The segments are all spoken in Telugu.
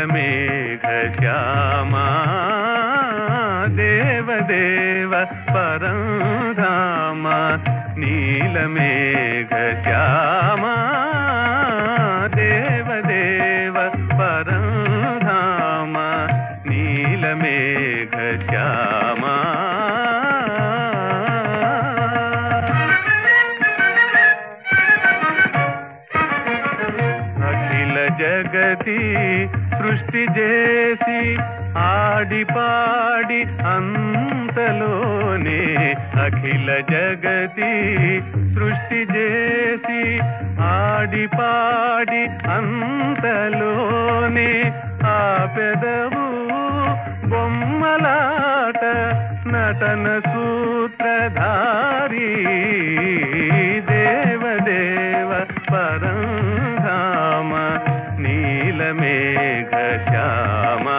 నీలమేఘ శ్యామా దేవదేవ పరంధామ నీలమేఘ శ్యామా దేవదేవ పరంధామ నీలమేఘ శ్యామా అఖిల జగతి సృష్టి చేసి ఆడి పాడి అంతలోనే అఖిల జగతి సృష్టి చేసి ఆడి పాడి అంతలోనే ఆ పెదవు బొమ్మలాట నటన సూత్రధారి దేవదేవ పరంధామ నీలమేఘ శ్యామా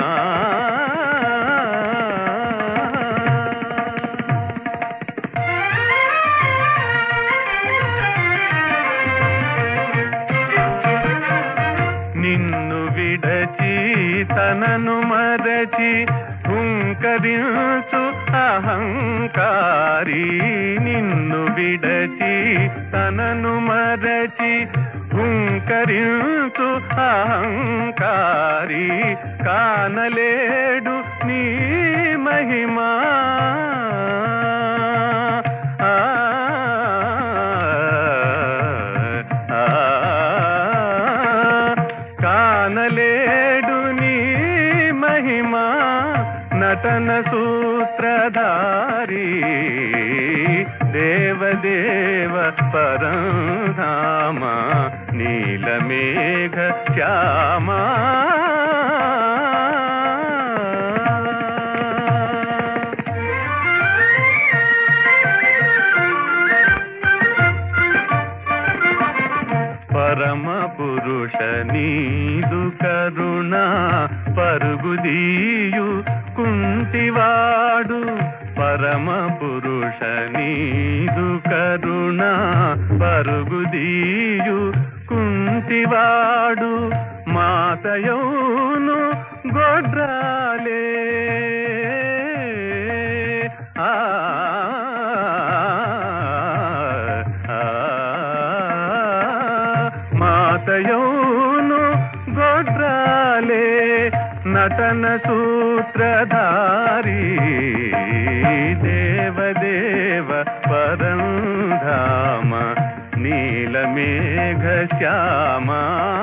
నిన్ను విడచి తనను మరచి హుంకరించు అహంకారి నిన్ను విడచి తనను మరచి హుంకరించు అహంకారి కానలేడు నీ మహిమా ఆ, ఆ, కానలేడు నీ మహిమా నటన సూత్రధారి దేవదేవ పరంధామ నీలమేఘ శ్యామా పరమ పురుష నీదు కరుణ పరుగుదీయు కుంటివాడు పరమ పురుష నీదు కరుణ పరుగుదీయు కుంటివాడు మాతయౌను గొడ్రాలే ఆ ఆ, మాతయోను గొడ్రాలే నటన సూత్రధారి దేవదేవ పరంధామ నీలమేఘ శ్యామా